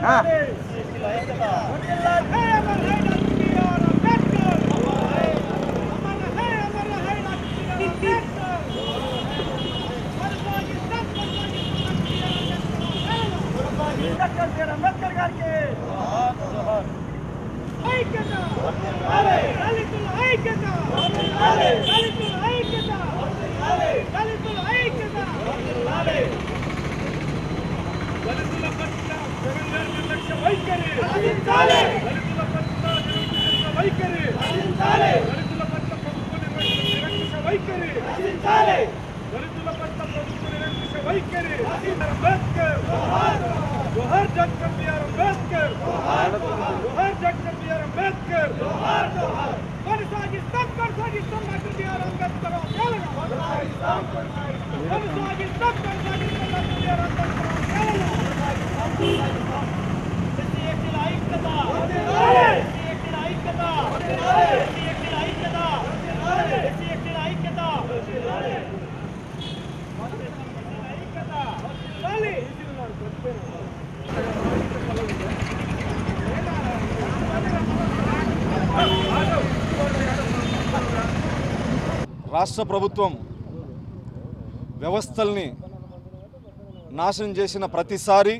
ఆ. అంబేద్కర్ గారికి ఐక్యత దళితుల ఐక్యత దళితుల ఐక్యత దళితుల ఐక్యత దళితుల పట్ల జగన్ నిర్లక్ష్య వైఖరి దళితుల పట్ల నిరంకుశ వైఖరి దళితుల పట్ల ప్రభుత్వ నిరంకుశ వైఖరి దళితుల పట్ల ప్రభుత్వ నిరంకుశ వైఖరి అంబేద్కర్ జోహార్ డాక్టర్ బిఆర్ అంబేద్కర్ జోహార్ డాక్టర్ బిఆర్ అంబేద్కర్ కొనసాగిస్తాం కొనసాగిస్తాం డాక్టర్ బిఆర్ అంబేద్కర్ ఆశయాలను. కొనసాగిస్తాం కొనసాగిస్తాం డాక్టర్ బిఆర్ అంబేద్కర్ ఆశయాలను. ఎస్సీ ఎస్టీల ఐక్యత ఎస్సీ ఎస్టీల ఐక్యత ఎస్సీ ఎస్టీల ఐక్యత ఎస్సీ ఎస్టీల ఐక్యత ఐక్యత చాలి. రాష్ట్ర ప్రభుత్వం వ్యవస్థల్ని నాశనం చేసిన ప్రతిసారి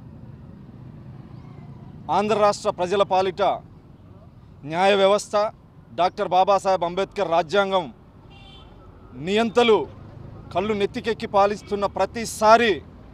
ఆంధ్ర రాష్ట్ర ప్రజల పాలిట న్యాయ వ్యవస్థ డాక్టర్ బాబాసాహెబ్ అంబేద్కర్ రాజ్యాంగం నియంతలు కళ్ళు నెత్తికెక్కి పాలిస్తున్న ప్రతిసారి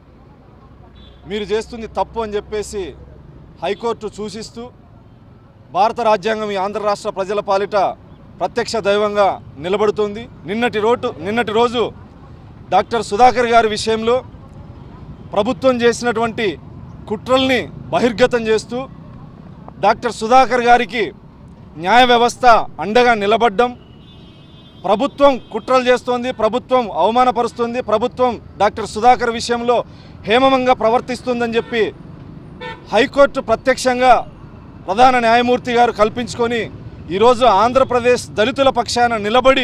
మీరు చేస్తుంది తప్పు అని చెప్పేసి హైకోర్టు సూచిస్తూ భారత రాజ్యాంగం ఈ ఆంధ్ర రాష్ట్ర ప్రజల పాలిట ప్రత్యక్ష దైవంగా నిలబడుతుంది నిన్నటి రోటు నిన్నటి రోజు డాక్టర్ సుధాకర్ గారి విషయంలో ప్రభుత్వం చేసినటువంటి కుట్రల్ని బహిర్గతం చేస్తూ డాక్టర్ సుధాకర్ గారికి న్యాయ వ్యవస్థ అండగా నిలబడ్డం ప్రభుత్వం కుట్రలు చేస్తోంది ప్రభుత్వం అవమానపరుస్తుంది ప్రభుత్వం డాక్టర్ సుధాకర్ విషయంలో హేమమంగా ప్రవర్తిస్తుందని చెప్పి హైకోర్టు ప్రత్యక్షంగా ప్రధాన న్యాయమూర్తి గారు కల్పించుకొని ఈరోజు ఆంధ్రప్రదేశ్ దళితుల పక్షాన నిలబడి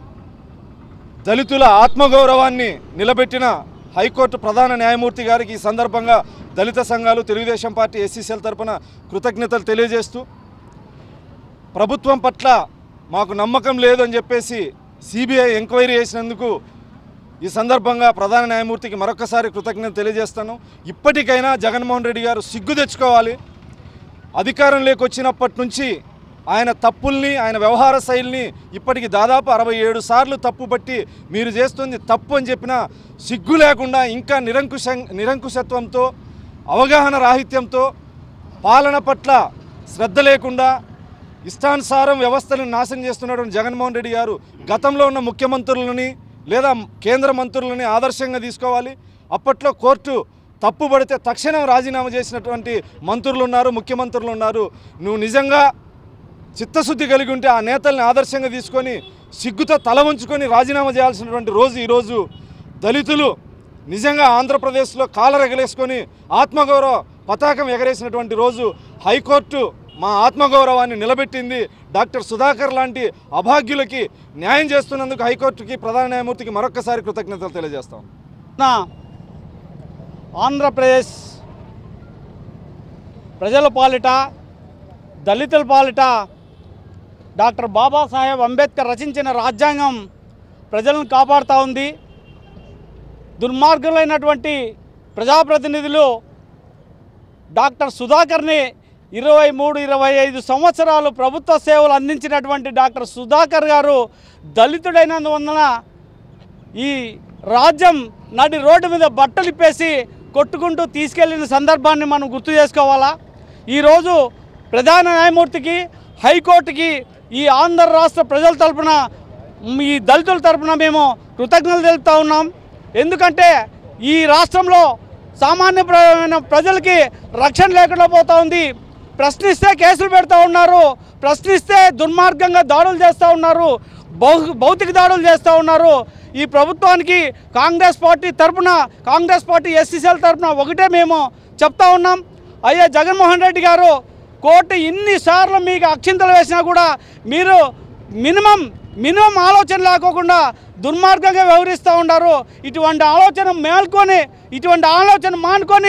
దళితుల ఆత్మగౌరవాన్ని నిలబెట్టిన హైకోర్టు ప్రధాన న్యాయమూర్తి గారికి ఈ సందర్భంగా దళిత సంఘాలు తెలుగుదేశం పార్టీ ఎస్సీసీఎల్ తరపున కృతజ్ఞతలు తెలియజేస్తూ ప్రభుత్వం పట్ల మాకు నమ్మకం లేదు అని చెప్పేసి సిబిఐ ఎంక్వైరీ చేసినందుకు ఈ సందర్భంగా ప్రధాన న్యాయమూర్తికి మరొకసారి కృతజ్ఞత తెలియజేస్తాను ఇప్పటికైనా జగన్మోహన్ రెడ్డి గారు సిగ్గు తెచ్చుకోవాలి అధికారం లేకొచ్చినప్పటి నుంచి ఆయన తప్పుల్ని ఆయన వ్యవహార శైలిని ఇప్పటికి దాదాపు అరవై ఏడు సార్లు తప్పు పట్టి మీరు చేస్తుంది తప్పు అని చెప్పినా సిగ్గు లేకుండా ఇంకా నిరంకుశ నిరంకుశత్వంతో అవగాహన రాహిత్యంతో పాలన పట్ల శ్రద్ధ లేకుండా ఇష్టానుసారం వ్యవస్థలను నాశనం చేస్తున్నటువంటి జగన్మోహన్ రెడ్డి గారు గతంలో ఉన్న ముఖ్యమంత్రులని లేదా కేంద్ర మంత్రులని ఆదర్శంగా తీసుకోవాలి అప్పట్లో కోర్టు తప్పు పడితే తక్షణం రాజీనామా చేసినటువంటి మంత్రులు ఉన్నారు ముఖ్యమంత్రులు ఉన్నారు నువ్వు నిజంగా చిత్తశుద్ధి కలిగి ఉంటే ఆ నేతల్ని ఆదర్శంగా తీసుకొని సిగ్గుతో తల వంచుకొని రాజీనామా చేయాల్సినటువంటి రోజు ఈరోజు దళితులు నిజంగా ఆంధ్రప్రదేశ్లో కాలర్ ఎగరేసుకొని ఆత్మగౌరవ పతాకం ఎగరేసినటువంటి రోజు హైకోర్టు మా ఆత్మగౌరవాన్ని నిలబెట్టింది డాక్టర్ సుధాకర్ లాంటి అభాగ్యులకి న్యాయం చేస్తున్నందుకు హైకోర్టుకి ప్రధాన న్యాయమూర్తికి మరొకసారి కృతజ్ఞతలు తెలియజేస్తాం నా ఆంధ్రప్రదేశ్ ప్రజల పాలిట దళితుల పాలిట డాక్టర్ బాబాసాహెబ్ అంబేద్కర్ రచించిన రాజ్యాంగం ప్రజలను కాపాడుతూ ఉంది దుర్మార్గులైనటువంటి ప్రజాప్రతినిధులు డాక్టర్ సుధాకర్ని ఇరవై మూడు ఇరవై ఐదు సంవత్సరాలు ప్రభుత్వ సేవలు అందించినటువంటి డాక్టర్ సుధాకర్ గారు దళితుడైనందువలన ఈ రాజ్యం నడి రోడ్డు మీద బట్టలు ఇప్పేసి కొట్టుకుంటూ తీసుకెళ్లిన సందర్భాన్ని మనం గుర్తు చేసుకోవాలా ఈరోజు ప్రధాన న్యాయమూర్తికి హైకోర్టుకి ఈ ఆంధ్ర రాష్ట్ర ప్రజల తరపున మ్, ఈ దళితుల తరపున మేము కృతజ్ఞతలు తెలుపుతా ఉన్నాం ఎందుకంటే ఈ రాష్ట్రంలో సామాన్యమైన ప్రజలకి రక్షణ లేకుండా పోతా ఉంది ప్రశ్నిస్తే కేసులు పెడతా ఉన్నారు ప్రశ్నిస్తే దుర్మార్గంగా దాడులు చేస్తూ ఉన్నారు భౌ భౌతిక దాడులు చేస్తూ ఉన్నారు ఈ ప్రభుత్వానికి కాంగ్రెస్ పార్టీ తరపున కాంగ్రెస్ పార్టీ ఎస్సీసీఎల్ తరపున ఒకటే మేము చెప్తా ఉన్నాం అయ్యా జగన్మోహన్ రెడ్డి గారు కోర్టు ఇన్నిసార్లు మీకు అక్షింతలు వేసినా కూడా మీరు మినిమం మినిమం ఆలోచన లేకోకుండా దుర్మార్గంగా వ్యవహరిస్తూ ఉన్నారు ఇటువంటి ఆలోచన మేల్కొని ఇటువంటి ఆలోచన మానుకొని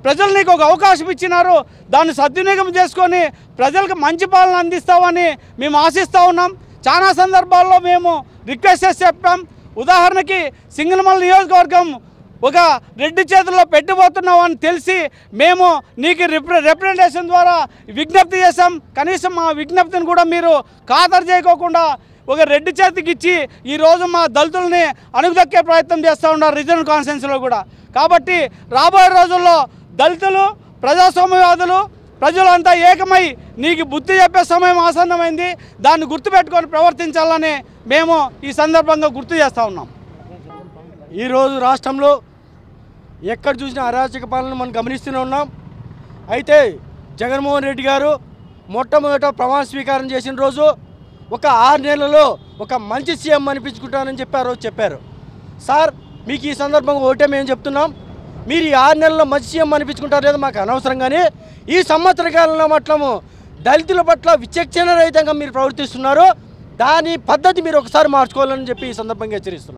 ప్రజలు నీకు ఒక అవకాశం ఇచ్చినారు దాన్ని సద్వినియోగం చేసుకొని ప్రజలకు మంచి పాలన అందిస్తామని మేము ఆశిస్తూ ఉన్నాం చాలా సందర్భాల్లో మేము రిక్వెస్ట్ చేసి చెప్పాం ఉదాహరణకి సింగనమల నియోజకవర్గం ఒక రెడ్డి చేతుల్లో పెట్టిపోతున్నాం అని తెలిసి మేము నీకు రిప్ర రిప్రజెంటేషన్ ద్వారా విజ్ఞప్తి చేశాం కనీసం మా విజ్ఞప్తిని కూడా మీరు ఖాతరు చేయకోకుండా ఒక రెడ్డి చేతికి ఇచ్చి ఈరోజు మా దళితుల్ని అణుగుదక్కే ప్రయత్నం చేస్తూ ఉన్నారు రిజర్వ్ కాన్ఫరెన్స్లో కూడా కాబట్టి రాబోయే రోజుల్లో దళితులు ప్రజాస్వామ్యవాదులు ప్రజలంతా ఏకమై నీకు బుద్ధి చెప్పే సమయం ఆసన్నమైంది దాన్ని గుర్తుపెట్టుకొని ప్రవర్తించాలని మేము ఈ సందర్భంగా గుర్తు చేస్తూ ఉన్నాం ఈరోజు రాష్ట్రంలో ఎక్కడ చూసినా అరాచక పాలన మనం గమనిస్తూనే ఉన్నాం అయితే జగన్మోహన్ రెడ్డి గారు మొట్టమొదట ప్రమాణ స్వీకారం చేసిన రోజు ఒక ఆరు నెలలలో ఒక మంచి సీఎం అనిపించుకుంటానని చెప్పారు చెప్పారు సార్ మీకు ఈ సందర్భంగా ఒకటే మేము చెప్తున్నాం మీరు ఈ ఆరు నెలల్లో మంచి సీఎం అనిపించుకుంటారు లేదా మాకు అనవసరం కానీ ఈ సంవత్సర కాలంలో మట్లము దళితుల పట్ల విచక్షణ రహితంగా మీరు ప్రవర్తిస్తున్నారు దాని పద్ధతి మీరు ఒకసారి మార్చుకోవాలని చెప్పి ఈ సందర్భంగా హెచ్చరిస్తున్నాం